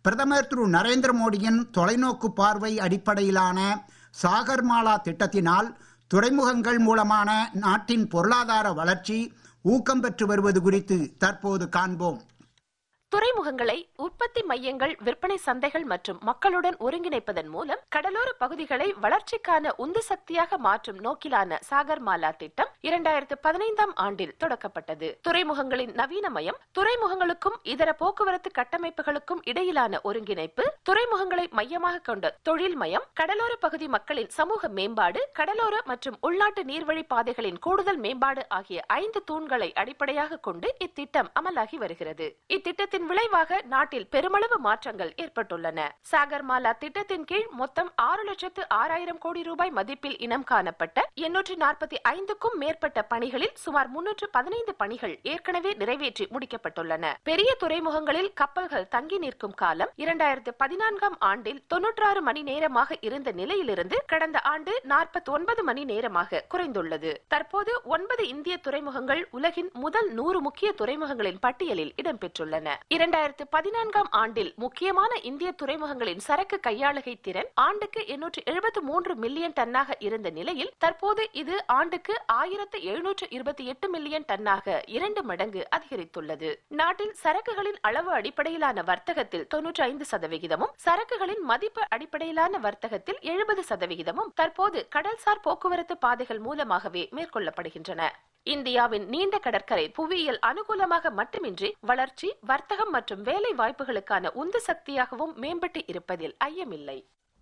பிரதமர் திரு நரேந்திர மோடியின் தொலைநோக்கு பார்வை அடிப்படையிலான சாகர்மாலா திட்டத்தினால் துறைமுகங்கள் மூலமான நாட்டின் பொருளாதார வளர்ச்சி ஊக்கம் பெற்று வருவது குறித்து தற்போது காண்போம் துறைமுகங்களை உற்பத்தி மையங்கள் விற்பனை சந்தைகள் மற்றும் மக்களுடன் ஒருங்கிணைப்பதன் மூலம் கடலோர பகுதிகளை வளர்ச்சிக்கான உந்து சக்தியாக மாற்றும் நோக்கிலான சாகர்மாலா திட்டம் இரண்டாயிரத்து பதினைந்தாம் ஆண்டில் தொடக்கப்பட்டது துறைமுகங்களின் நவீனமயம் துறைமுகங்களுக்கும் இதர போக்குவரத்து கட்டமைப்புகளுக்கும் இடையிலான ஒருங்கிணைப்பு துறைமுகங்களை மையமாக கொண்ட தொழில் மயம் கடலோர பகுதி மக்களின் சமூக மேம்பாடு கடலோர மற்றும் உள்நாட்டு நீர்வழி பாதைகளின் கூடுதல் மேம்பாடு ஆகிய ஐந்து தூண்களை அடிப்படையாக கொண்டு இத்திட்டம் அமலாகி வருகிறது இத்திட்டத்தின் இதன் விளைவாக நாட்டில் பெருமளவு மாற்றங்கள் ஏற்பட்டுள்ளன சாகர்மாலா திட்டத்தின் கீழ் மொத்தம் ஆறு லட்சத்து ஆறாயிரம் கோடி ரூபாய் மதிப்பில் இனம் காணப்பட்ட எண்ணூற்று நாற்பத்தி ஐந்துக்கும் மேற்பட்ட பணிகளில் சுமார் முன்னூற்று பதினைந்து பணிகள் ஏற்கனவே நிறைவேற்றி முடிக்கப்பட்டுள்ளன பெரிய துறைமுகங்களில் கப்பல்கள் தங்கி நிற்கும் காலம் இரண்டாயிரத்து பதினான்காம் ஆண்டில் தொன்னூற்றாறு மணி நேரமாக இருந்த நிலையிலிருந்து கடந்த ஆண்டு நாற்பத்தி ஒன்பது மணி நேரமாக குறைந்துள்ளது தற்போது ஒன்பது இந்திய துறைமுகங்கள் உலகின் முதல் நூறு முக்கிய துறைமுகங்களின் பட்டியலில் இடம்பெற்றுள்ளன இரண்டாயிரத்து பதினான்காம் ஆண்டில் முக்கியமான இந்திய துறைமுகங்களின் சரக்கு கையாளுகை திறன் ஆண்டுக்கு எண்ணூற்று எழுபத்து மூன்று மில்லியன் டன்னாக இருந்த நிலையில் தற்போது இது ஆண்டுக்கு ஆயிரத்து எழுநூற்று இருபத்தி எட்டு மில்லியன் டன்னாக இரண்டு மடங்கு அதிகரித்துள்ளது நாட்டில் சரக்குகளின் அளவு அடிப்படையிலான வர்த்தகத்தில் தொன்னூற்றி ஐந்து சதவிகிதமும் சரக்குகளின் மதிப்பு அடிப்படையிலான வர்த்தகத்தில் எழுபது சதவிகிதமும் தற்போது கடல்சார் போக்குவரத்து பாதைகள் மூலமாகவே மேற்கொள்ளப்படுகின்றன இந்தியாவின் நீண்ட கடற்கரை புவியியல் அனுகூலமாக மட்டுமின்றி வளர்ச்சி வர்த்தகம் மற்றும் வேலை வாய்ப்புகளுக்கான உந்து சக்தியாகவும் மேம்பட்டு இருப்பதில் ஐயமில்லை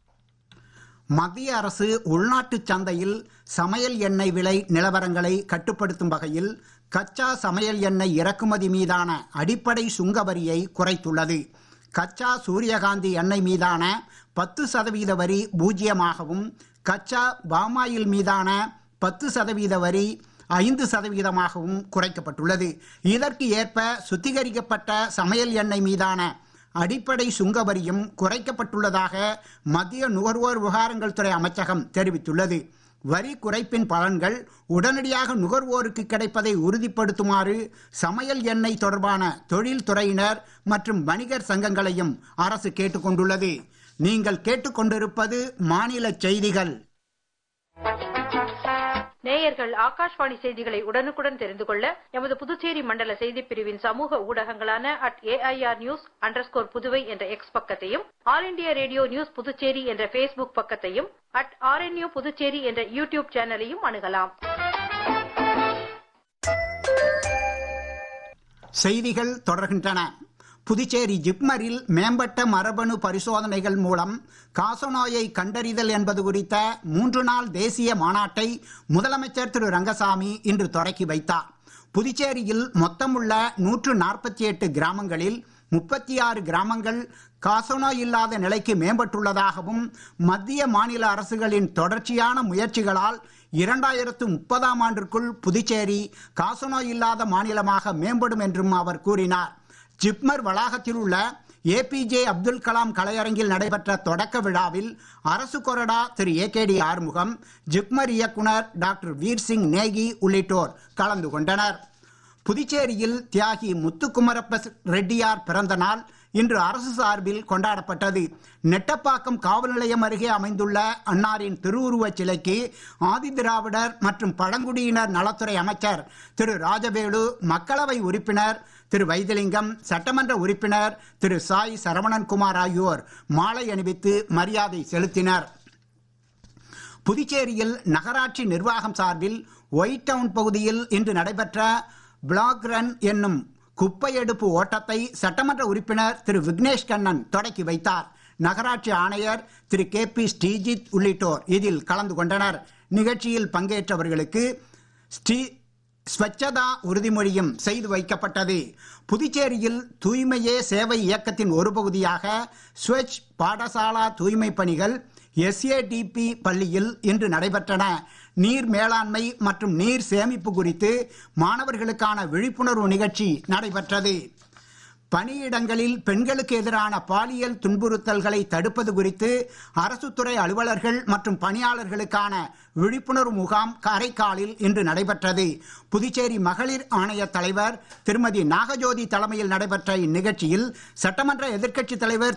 மத்திய அரசு உள்நாட்டு சந்தையில் சமையல் எண்ணெய் விலை நிலவரங்களை கட்டுப்படுத்தும் வகையில் கச்சா சமையல் எண்ணெய் இறக்குமதி மீதான அடிப்படை சுங்க வரியை குறைத்துள்ளது கச்சா சூரியகாந்தி எண்ணெய் மீதான பத்து சதவீத வரி பூஜ்ஜியமாகவும் கச்சா பாமாயில் மீதான பத்து சதவீத வரி ஐந்து சதவீதமாகவும் குறைக்கப்பட்டுள்ளது இதற்கு ஏற்ப சுத்திகரிக்கப்பட்ட சமையல் எண்ணெய் மீதான அடிப்படை சுங்க வரியும் குறைக்கப்பட்டுள்ளதாக மத்திய நுகர்வோர் விவகாரங்கள் துறை அமைச்சகம் தெரிவித்துள்ளது வரி குறைப்பின் பலன்கள் உடனடியாக நுகர்வோருக்கு கிடைப்பதை உறுதிப்படுத்துமாறு சமையல் எண்ணெய் தொடர்பான தொழில் துறையினர் மற்றும் வணிகர் சங்கங்களையும் அரசு கேட்டுக்கொண்டுள்ளது நீங்கள் கேட்டுக்கொண்டிருப்பது மாநில செய்திகள் நேயர்கள் ஆகாஷ்வாணி செய்திகளை உடனுக்குடன் தெரிந்து கொள்ள எமது புதுச்சேரி மண்டல செய்திப் பிரிவின் சமூக ஊடகங்களான at AIR news underscore Puduvai என்ற எக்ஸ் பக்கத்தையும் all India radio news Puducherry என்ற ஃபேஸ்புக் பக்கத்தையும் அட் ஆர்என்யூ புதுச்சேரி என்ற யூடியூப் சேனலையும் அணுகலாம் செய்திகள் தொடர்கின்றன புதுச்சேரி ஜிப்மரில் மேம்பட்ட மரபணு பரிசோதனைகள் மூலம் காசநோயை கண்டறிதல் என்பது குறித்த மூன்று நாள் தேசிய மாநாட்டை முதலமைச்சர் திரு ரங்கசாமி இன்று தொடக்கி வைத்தார் புதுச்சேரியில் மொத்தமுள்ள நூற்று நாற்பத்தி எட்டு கிராமங்களில் முப்பத்தி ஆறு கிராமங்கள் காசநோய் இல்லாத நிலைக்கு மேம்பட்டுள்ளதாகவும் மத்திய மாநில அரசுகளின் தொடர்ச்சியான முயற்சிகளால் இரண்டாயிரத்து முப்பதாம் ஆண்டிற்குள் புதுச்சேரி காசநோய் இல்லாத மாநிலமாக மேம்படும் என்றும் அவர் கூறினார் ஜிப்மர் வளாகத்தில் உள்ள ஏபிஜே அப்துல் கலாம் கலையரங்கில் நடைபெற்ற தொடக்க விழாவில் அரசு கொறடா திரு A K T Arumugam JIPMER இயக்குனர் டாக்டர் வீர் சிங் நேகி உள்ளிட்டோர் கலந்து கொண்டனர் புதுச்சேரியில் தியாகி முத்துக்குமரப்ப ரெட்டியார் பிறந்த நாள் இன்று அரசு சார்பில் கொண்டாடப்பட்டது நெட்டப்பாக்கம் காவல் நிலையம் அருகே அமைந்துள்ள அன்னாரின் திருவுருவச் சிலைக்கு ஆதிதிராவிடர் மற்றும் பழங்குடியினர் நலத்துறை அமைச்சர் திரு ராஜவேலு மக்களவை உறுப்பினர் திரு வைத்திலிங்கம் சட்டமன்ற உறுப்பினர் திரு சாய் சரவணன்குமார் ஆகியோர் மாலை அணிவித்து மரியாதை செலுத்தினர் புதுச்சேரியில் நகராட்சி நிர்வாகம் சார்பில் ஒயிட் டவுன் பகுதியில் இன்று நடைபெற்ற பிளாக் ரன் என்னும் குப்பை எடுப்பு ஓட்டத்தை சட்டமன்ற உறுப்பினர் திரு விக்னேஷ் கண்ணன் தொடக்கி வைத்தார் நகராட்சி ஆணையர் திரு கே பி ஸ்ரீஜித் உள்ளிட்டோர் இதில் கலந்து கொண்டனர் நிகழ்ச்சியில் பங்கேற்றவர்களுக்கு ஸ்ரீ ஸ்வச்சதா உறுதிமொழியும் செய்து வைக்கப்பட்டது புதுச்சேரியில் தூய்மையே சேவை இயக்கத்தின் ஒரு பகுதியாக ஸ்வச் பாடசாலா தூய்மை பணிகள் எஸ்ஏடிபி பள்ளியில் இன்று நடைபெற்றன நீர் மேலாண்மை மற்றும் நீர் சேமிப்பு குறித்து மாணவர்களுக்கான விழிப்புணர்வு நிகழ்ச்சி நடைபெற்றது பணியிடங்களில் பெண்களுக்கு எதிரான பாலியல் துன்புறுத்தல்களை தடுப்பது குறித்து அரசு துறை அலுவலர்கள் மற்றும் பணியாளர்களுக்கான விழிப்புணர்வு முகாம் காரைக்காலில் இன்று நடைபெற்றது புதுச்சேரி மகளிர் ஆணைய தலைவர் திருமதி நாகஜோதி தலைமையில் நடைபெற்ற இந்நிகழ்ச்சியில் சட்டமன்ற எதிர்க்கட்சித் தலைவர்